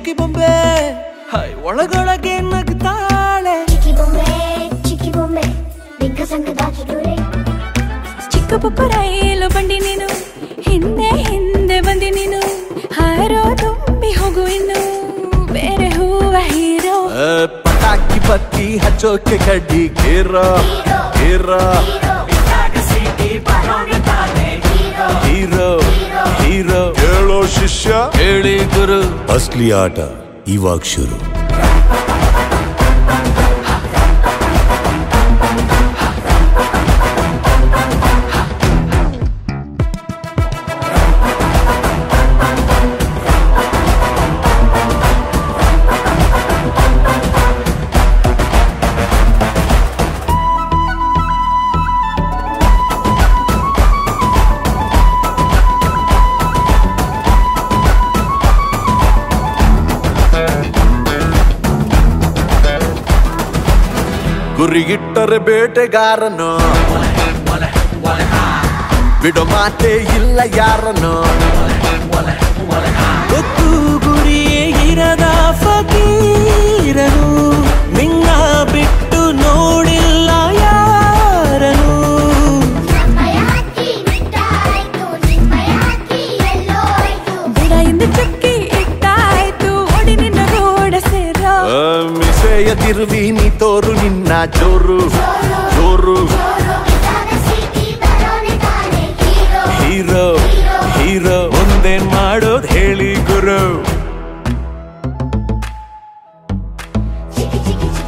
ಚಿಕ್ಕಿ ಬೊಂಬೆ high ಒಳಗೊಳಗೆ ನಗ್ತಾಳೆ ಚಿಕ್ಕಿ ಬೊಂಬೆ ಚಿಕ್ಕಿ ಬೊಂಬೆ ಬಿಕ್ಕ ಸಂಕದಾಕಿ ದೂರೆ ಚಿಕ್ಕ ಪುಕ್ಕ ರೈಲು ಬಂಡಿ ನೀನು ಹಿಂದೆ ಹಿಂದೆ ಬಂದಿ ನೀನು ಹಾರೋ ತುಂಬಿ ಹೋಗು ಇನ್ನು ಬೇರೆ ಹೂವ ಹೀರೋ ಏ, ಪಟಾಕಿ ಬತ್ತಿ ಹಚ್ಚೋಕೆ ಕಡ್ಡಿ ಗೇರ ಗೇರ ಹೀರೋ ಹೀರೋ ಹೇಳೋ ಶಿಷ್ಯ ಹೇಳಿ ಗುರು ಅಸ್ಲಿ ಆಟ ಇವಾಗ ಶುರು ಗುರಿಗಿಟ್ಟರೆ ಬೇಟೆಗಾರನು ಬಿಡೋ ಮಾತೆ ಇಲ್ಲ ಯಾರನು ಗೊತ್ತು ಗುರಿಯೇ ಇರದ ಫಕೀರನು ನಿನ್ನ ಬಿಟ್ಟು ನೋಡಿಲ್ಲ ಯಾರನು ನಿಮ್ಮಯ ಹಕ್ಕಿ ಬಿಟ್ಟಾಯ್ತು ನಿಮ್ಮಯ ಹಕ್ಕಿ ಎಲ್ಲೋಯ್ತು ಬಿಡ ಎಂದು ಚುಕ್ಕಿ ಇಟ್ಟಾಯ್ತು ಓಡಿ ನಿನ್ನ ಗೋಡ ಸೇರೋ ಆ, ಮಿಸೆಯ ತಿರುವಿ ನೀ ತೋರು ನಿನ್ನ ಜೋರು ಜೋರು ಇದ್ದಾಗ ಸಿಟಿ ಬರೋನೆ ತಾನೆ ಹೀರೋ ಹೀರೋ ಹೀರೋ ಮುಂದೇನ್ ಮಾಡೋದ್ ಹೇಳಿ ಗುರು ಚಿಕ್ಕಿ ಚಿಕ್ಕಿ ಚಿಕ್ಕಿ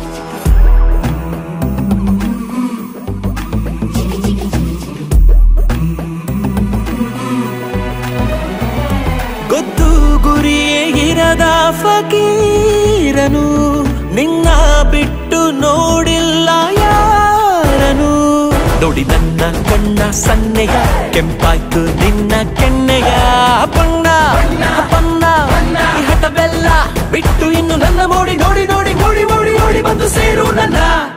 ಗೊತ್ತು ಗುರಿಯೇ ಇರದ ಫಕೀರನು ನಿನ್ನ ಬಿಟ್ಟು ನೋಡಿಲ್ಲ ಯಾರನು ನೋಡಿ ನನ್ನ ಕಣ್ಣ ಸನ್ನೆಯ ಕೆಂಪಾಯ್ತು ನಿನ್ನ ಕೆನ್ನೆಯ ಬಣ್ಣ ಬಣ್ಣ ಈ ಹಠವೆಲ್ಲ ಬಿಟ್ಟು ಇನ್ನು ನನ್ನ ಮೋಡಿ ನೋಡಿ ನೋಡಿ ನೋಡಿ ನೋಡಿ ನೋಡಿ ಬಂದು ಸೇರು ನನ್ನ